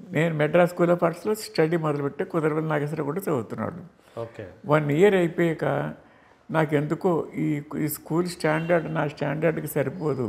నేను Madras school of ఆర్ట్స్లో study మొదలుపెట్టి కుదరవల్లి నాగేశ్వర కూడా చదువుతున్నాడు ఓకే వన్ ఇయర్ అయిపోయాక నాకు ఎందుకో ఈ ఈ స్కూల్ స్టాండర్డ్ నా స్టాండర్డ్కి సరిపోదు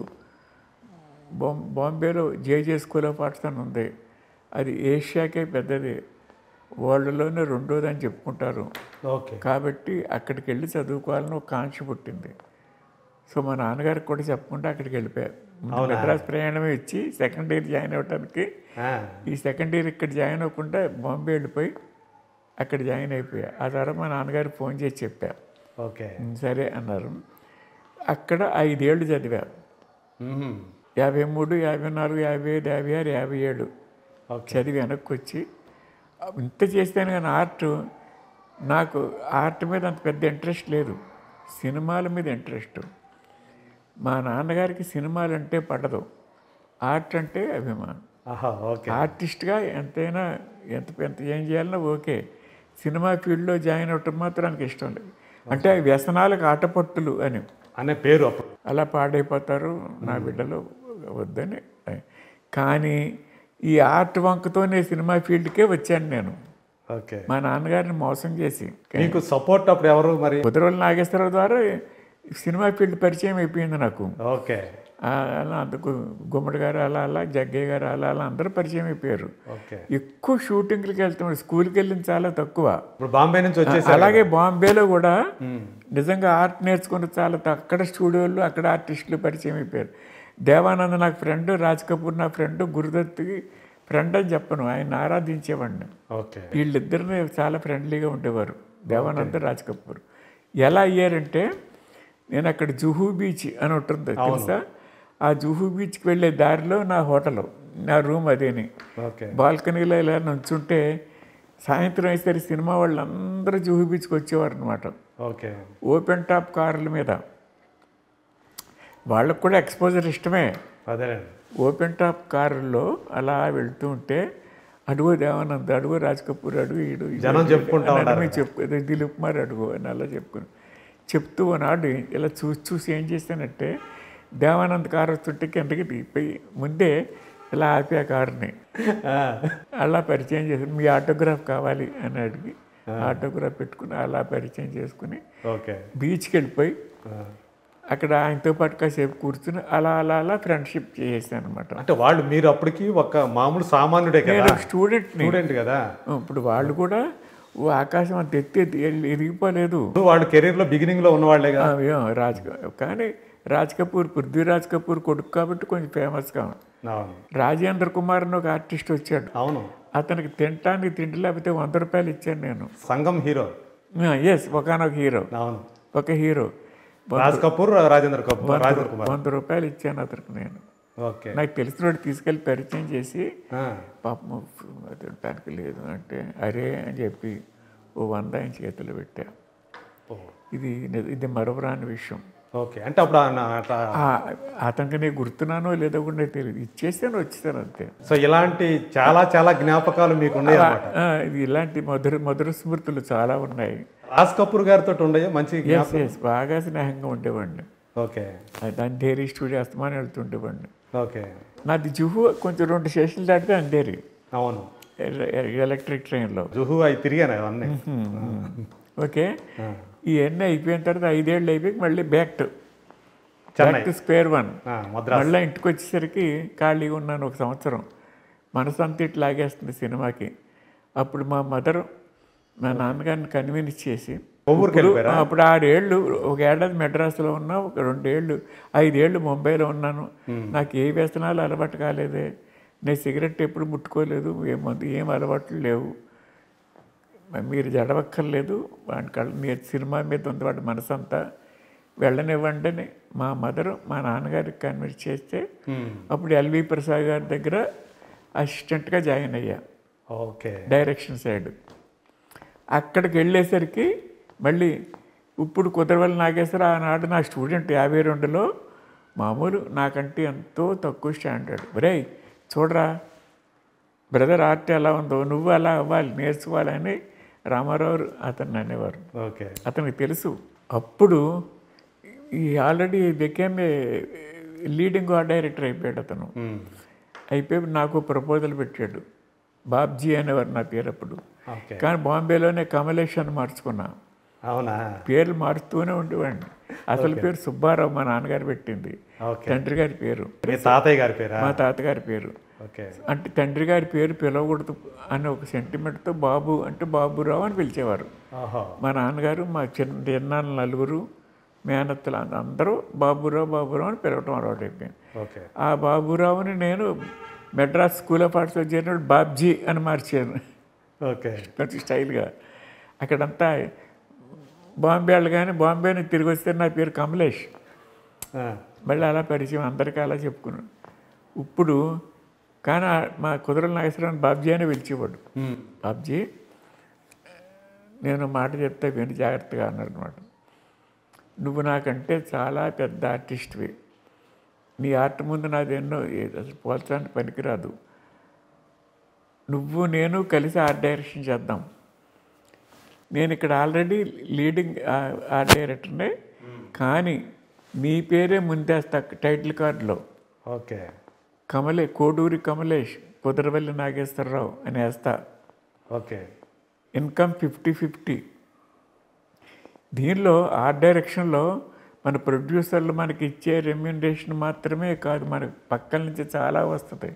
బాం బాంబేలో జేజే స్కూల్ ఆఫ్ ఆర్ట్స్ అని ఉంది అది ఏషియాకే పెద్దది వరల్డ్లోనే రెండోది అని చెప్పుకుంటారు ఓకే కాబట్టి అక్కడికి వెళ్ళి చదువుకోవాలని ఒక కాంక్ష పుట్టింది సో మా నాన్నగారికి కూడా చెప్పకుండా అక్కడికి వెళ్ళిపోయారు ముందు మెడ్రాస్ ప్రయాణం ఇచ్చి సెకండ్ ఇయర్ జాయిన్ అవ్వడానికి ఆ, ఈ సెకండ్ ఇయర్ ఇక్కడ జాయిన్ అవ్వకుండా బాంబే వెళ్ళిపోయి అక్కడ జాయిన్ అయిపోయా ఆ తర్వాత మా నాన్నగారు ఫోన్ చేసి చెప్పా ఓకే "ఉమ్, సరే అన్నారు అక్కడ ఐదేళ్ళు చదివా మ్మ్. యాభై మూడు యాభై నాలుగు యాభై ఐదు యాభై ఆరు యాభై ఏడు ఓకే చదివి వెనక్కి వచ్చి ఇంత చేస్తాను కానీ ఆర్ట్ నాకు ఆర్ట్ మీద అంత పెద్ద ఇంట్రెస్ట్ లేదు సినిమాల మీద ఇంట్రెస్ట్ మా నాన్నగారికి సినిమాలు అంటే పడదు ఆర్ట్ అంటే అభిమానం ఆహా ఓకే ఆర్టిస్ట్గా ఎంతైనా ఎంత ఎంత ఏం చేయాలన్నా ఓకే సినిమా ఫీల్డ్లో జాయిన్ అవ్వటం మాత్రం నాకు ఇష్టం లేదు అంటే వ్యసనాలకు ఆటపట్టులు అని అనే పేరు అప్పుడు అలా పాడైపోతారు నా బిడ్డలు వద్దని కానీ ఈ ఆర్ట్ వంకతోనే సినిమా ఫీల్డ్కే వచ్చాను నేను ఓకే మా నాన్నగారిని మోసం చేసి మీకు సపోర్ట్ అప్పుడు ఎవరు మరి కుదరవల్లి నాగేశ్వరరావు ద్వారా సినిమా ఫీల్డ్ పరిచయం అయిపోయింది నాకు ఓకే ఆ, అలా అందుకు గుమ్మడి గారు అలా అలా జగ్గయ్య గారు అలా అలా అందరూ పరిచయం అయిపోయారు ఓకే ఎక్కువ షూటింగ్లకి వెళ్తున్నాడు స్కూల్కి వెళ్ళింది చాలా తక్కువ ఇప్పుడు బాంబే నుంచి వచ్చేసారు అలాగే బాంబేలో కూడా మ్మ్. నిజంగా ఆర్ట్ నేర్చుకున్న చాలా త- అక్కడ స్టూడియోలు అక్కడ ఆర్టిస్టులు పరిచయం అయిపోయారు దేవానంద్ నాకు ఫ్రెండ్ రాజ్ కపూర్ నా ఫ్రెండ్ గురుదత్తుకి ఫ్రెండ్ అని చెప్పను ఆయన ఆరాధించేవాడిని ఓకే వీళ్ళిద్దరిని చాలా ఫ్రెండ్లీగా ఉండేవారు దేవానంద్ రాజ్ కపూర్ ఎలా అయ్యారంటే నేను అక్కడ జుహూ బీచ్ అని ఉంటుంది తెలుసా ఆ జుహూ బీచ్కి వెళ్ళే దారిలో నా హోటల్ నా రూమ్ అదేని ఓకే బాల్కనీలో ఇలా నుంచుంటే సాయంత్రం అయ్యేసరికి సినిమా వాళ్ళందరూ జుహూ బీచ్కి వచ్చేవారు అనమాట ఓకే ఓపెన్ టాప్ కార్ల మీద వాళ్ళకు కూడా ఎక్స్పోజర్ ఇష్టమే అదేనండి ఓపెన్ టాప్ కారులో అలా వెళ్తూ ఉంటే అడుగు దేవానంద్ అడుగు రాజ్ కపూర్ అడుగు ఈడు ఈడు జనం చెప్పుకుంటా అని ఉంటారు మేము చెప్పు అదే దిలీప్ కుమార్ అడుగు అని అలా చెప్పుకుని చెప్తూ ఉన్నాడు ఇలా చూసి చూసి ఏం చేశానంటే దేవానంద్ కారు వస్తుంటే కిందకి దిగిపోయి ముందే ఇలా ఆపి ఆ కారుని ఆ, అలా పరిచయం చేసి మీ ఆటోగ్రాఫ్ కావాలి అని అడిగి ఆటోగ్రాఫ్ పెట్టుకుని అలా పరిచయం చేసుకుని ఓకే బీచ్కి వెళ్ళిపోయి ఆ. అక్కడ ఆయనతో పాటు కాసేపు కూర్చుని అలా అలా అలా ఫ్రెండ్షిప్ చేసాను అనమాట అంటే వాళ్ళు మీరు అప్పటికి ఒక మామూలు సామాన్యుడే కదా నేను స్టూడెంట్ని స్టూడెంట్ కదా ఇప్పుడు వాళ్ళు కూడా ఓ ఆకాశం అంత ఎత్తి ఎత్తి- ఎరిగిపోలేదు ఇప్పుడు వాళ్ళు కెరీర్లో బిగినింగ్లో ఉన్నవాళ్లే కదా ఆ, ఏం రాజ్ క- కానీ రాజ్ కపూర్ పృథ్వీరాజ్ కపూర్ కొడుకు కాబట్టి కొంచెం ఫేమస్గా ఉంది. అవును రాజేంద్ర కుమార్ అని ఒక ఆర్టిస్ట్ వచ్చాడు అవును అతనికి తినటానికి తిండి లేకపోతే వంద రూపాయలు ఇచ్చాను నేను సంగం హీరో ఎస్ ఒకనొక హీరో అవును ఒక హీరో రాజ్ కపూర్ రాజేంద్ర కపూర్ రాజేంద్ర కుమార్ వంద రూపాయలు ఇచ్చాను అతనికి నేను ఓకే నాకు తెలిసిన వాడు తీసుకెళ్ళి పరిచయం చేసి ఆ, పాపం అది ఉండటానికి లేదు అంటే అరే అని చెప్పి ఓ వంద ఆయన చేతులు పెట్టా ఓ, ఇది నిజ- ఇది మరవరాని విషయం ఓకే అంటే అప్పుడు ఆయన అట్లా ఆ, అతనికి నేను గుర్తున్నానో లేదో కూడా నాకు తెలియదు ఇచ్చేసాను వచ్చేసాను అంతే సో ఇలాంటి చాలా చాలా జ్ఞాపకాలు మీకు ఉన్నాయి అన్నమాట ఆ, ఇది ఇలాంటి మధుర మధుర స్మృతులు చాలా ఉన్నాయి రాజ్ కపూర్ గారితో ఉండయా మంచి ఎస్ జ్ఞాపకం ఎస్ బాగా స్నేహంగా ఉండేవాడిని ఓకే అంధేరి స్టూడియో అస్తమానం వెళ్తుండేవాడిని ఓకే నాది జుహు కొంచెం రెండు స్టేషన్లు దాటితే అంధేరి అవును ఎల- ఎలక్ట్రిక్ ట్రైన్లో జుహు అవి తిరిగాను అవన్నీ ఓకే ఇవన్నీ అయిపోయిన తర్వాత ఐదేళ్ళు అయిపోయి మళ్ళీ back to Chennai back to square one ఆ, మద్రాస్ మళ్ళీ ఇంటికి వచ్చేసరికి ఖాళీగా ఉన్నాను ఒక సంవత్సరం మనసు అంతా ఇట్లా లాగేస్తుంది సినిమాకి అప్పుడు మా మదర్ మా నాన్నగారిని కన్విన్స్ చేసి కొవ్వూరుకి వెళ్ళిపోయారా అప్పుడు ఆరేళ్ళు ఒక ఏడాది మెడ్రాస్లో ఉన్నా ఒక రెండేళ్ళు ఐదేళ్ళు ముంబైలో ఉన్నాను నాకు ఏ వ్యసనాలు అలవాటు కాలేదే నేను సిగరెట్ ఎప్పుడు ముట్టుకోలేదు ఏ మందు ఏం అలవాట్లు లేవు మరి మీరు జడవక్కర్లేదు వాడి కళ్ళ మీరు సినిమా మీద ఉంది వాడి మనసు అంతా వెళ్ళనివ్వండి అని మా మదర్ మా నాన్నగారికి కన్విన్స్ చేస్తే మ్మ్. అప్పుడు ఎల్వి ప్రసాద్ గారి దగ్గర అసిస్టెంట్గా జాయిన్ అయ్యా ఓకే డైరెక్షన్ సైడ్ అక్కడికి వెళ్ళేసరికి మళ్ళీ ఇప్పుడు కుదరవల్లి నాగేశ్వర ఆనాడు నా స్టూడెంట్ యాభై రెండులో మామూలు నాకంటే ఎంతో తక్కువ స్టాండర్డ్ ఒరే చూడరా బ్రదర్ ఆర్ట్ ఎలా ఉందో నువ్వు అలా అవ్వాలి నేర్చుకోవాలని రామారావు అతన్ని అనేవారు ఓకే అతనికి తెలుసు అప్పుడు ఈ already became a leading art director అయిపోయాడు అతను మ్మ్. అయిపోయి నాకు ప్రపోజల్ పెట్టాడు బాబ్జీ అనేవారు నా పేరు అప్పుడు ఓకే కానీ బాంబేలోనే కమలేష్ అని మార్చుకున్నా అవునా పేర్లు మారుస్తూనే ఉండేవాడిని అసలు పేరు సుబ్బారావు మా నాన్నగారు పెట్టింది ఓకే తండ్రి గారి పేరు మీ తాతయ్య గారి పేరా మా తాతగారి పేరు ఓకే అంటే తండ్రి గారి పేరు పిలవకూడదు అనే ఒక సెంటిమెంట్తో బాబు అంటే బాబురావు అని పిలిచేవారు ఓహో మా నాన్నగారు మా చిన్న చిన్నాన్న నలుగురు మేనత్తలు అందరూ బాబురావు బాబురావు అని పిలవటం అలవాటు అయిపోయింది ఓకే ఆ బాబురావుని నేను మెడ్రాస్ స్కూల్ ఆఫ్ ఆర్ట్స్లో చేరినప్పుడు బాబ్జీ అని మార్చాను ఓకే కొంచెం స్టైల్గా అక్కడంతా బాంబే వాళ్ళు కానీ బాంబే నుంచి తిరిగి వస్తే నా పేరు కమలేష్ ఆ, మళ్ళీ అలా పరిచయం అందరికీ అలా చెప్పుకున్నాను ఇప్పుడు కానీ ఆ మా కుదరల నాగేశ్వరరావు బాబ్జీ అని పిలిచేవాడు ఉమ్, బాబ్జీ నేను మాట చెప్తే విని జాగ్రత్తగా అన్నాడు అనమాట నువ్వు నాకంటే చాలా పెద్ద ఆర్టిస్ట్వి నీ ఆర్ట్ ముందు నాది ఎన్నో ఏ- అసలు పోల్చడానికి పనికిరాదు నువ్వు నేను కలిసి ఆర్ట్ డైరెక్షన్ చేద్దాం నేను ఇక్కడ ఆల్రెడీ లీడింగ్ ఆర్ట్ డైరెక్టర్నే కానీ నీ పేరే ముందేస్తా టైటిల్ కార్డులో ఓకే కమలే కోడూరి కమలేష్ కుదరవల్లి నాగేశ్వరరావు అని వేస్తా ఓకే ఇన్కమ్ ఫిఫ్టీ ఫిఫ్టీ దీనిలో ఆర్ట్ డైరెక్షన్లో మన ప్రొడ్యూసర్లు మనకి ఇచ్చే రెమ్యూనరేషన్ మాత్రమే కాదు మనకి పక్కల నుంచి చాలా వస్తుంది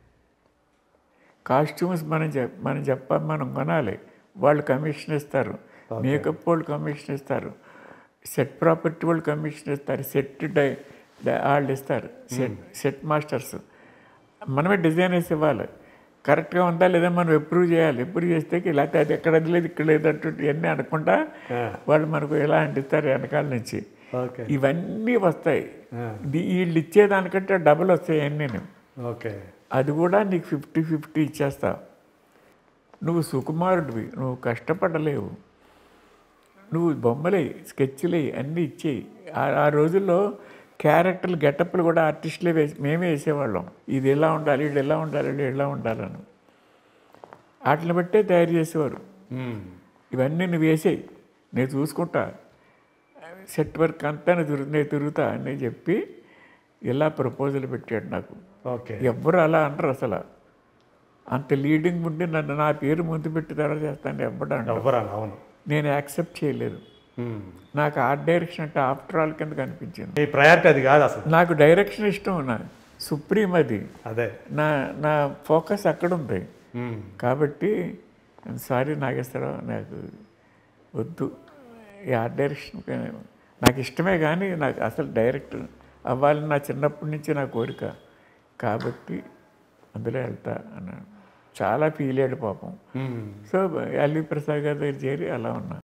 కాస్ట్యూమ్స్ మనం చెప్ మనం చెప్ప మనం కొనాలి వాళ్ళు కమిషన్ ఇస్తారు మేకప్ వాళ్ళు కమిషన్ ఇస్తారు సెట్ ప్రాపర్టీ వాళ్ళు కమిషన్ ఇస్తారు సెట్ డై డై- వాళ్ళు ఇస్తారు సెట్ సెట్ మాస్టర్స్ మనమే డిజైన్ వేసి ఇవ్వాలి కరెక్ట్గా ఉందా లేదా మనం ఎప్రూవ్ చేయాలి ఎప్రూవ్ చేస్తే లేకపోతే అది ఎక్కడ అది లేదు ఇక్కడ లేదు అంటూ ఇవన్నీ అనుకుంటా వాళ్ళు మనకు ఎలా అంటిస్తారు వెనకాల నుంచి ఓకే ఇవన్నీ వస్తాయి ఆ, ఇది వీళ్ళు ఇచ్చేదానికంటే డబుల్ వస్తాయి అన్నీ ఓకే అది కూడా నీకు ఫిఫ్టీ ఫిఫ్టీ ఇచ్చేస్తా నువ్వు సుకుమారుడివి నువ్వు కష్టపడలేవు నువ్వు బొమ్మలేయి స్కెచ్లేయి అన్నీ ఇచ్చేయి ఆ- ఆ రోజుల్లో క్యారెక్టర్లు గెటప్లు కూడా ఆర్టిస్టులే వేసి మేమే వేసేవాళ్ళం ఇది ఎలా ఉండాలి ఇది ఎలా ఉండాలి ఇది ఎలా ఉండాలని వాటిని బట్టే తయారు చేసేవారు ఉమ్, ఇవన్నీ నువ్వు వేసేయి నేను చూసుకుంటా సెట్ వర్క్ అంతా నేను తిరుగు నేను తిరుగుతా అని చెప్పి ఇలా ప్రపోజల్ పెట్టాడు నాకు ఓకే ఎవ్వరు అలా అనరు అసలు అంత లీడింగ్ ఉండి నన్ను నా పేరు ముందు పెట్టి తర్వాత చేస్తాను ఎవ్వడు అంటారు ఎవ్వరా అవును నేను యాక్సెప్ట్ చేయలేదు ఉమ్. నాకు ఆర్ట్ డైరెక్షన్ అంటే ఆఫ్టర్ ఆల్ కింద కనిపించింది మీ ప్రయారిటీ అది కాదు అసలు నాకు డైరెక్షన్ ఇష్టం నా సుప్రీం అది అదే నా నా ఫోకస్ అక్కడ ఉంది ఉమ్, కాబట్టి సారీ నాగేశ్వరరావు నాకు వద్దు ఈ ఆర్ట్ డైరెక్షన్ నాకు ఇష్టమే కానీ నాకు అసలు డైరెక్టర్ అవ్వాలని నా చిన్నప్పటి నుంచి నా కోరిక కాబట్టి అందులో వెళ్తా అన్నాడు చాలా ఫీల్ అయ్యాడు పాపం ఉమ్. సో ఎల్వి ప్రసాద్ గారి దగ్గర చేరి అలా ఉన్నా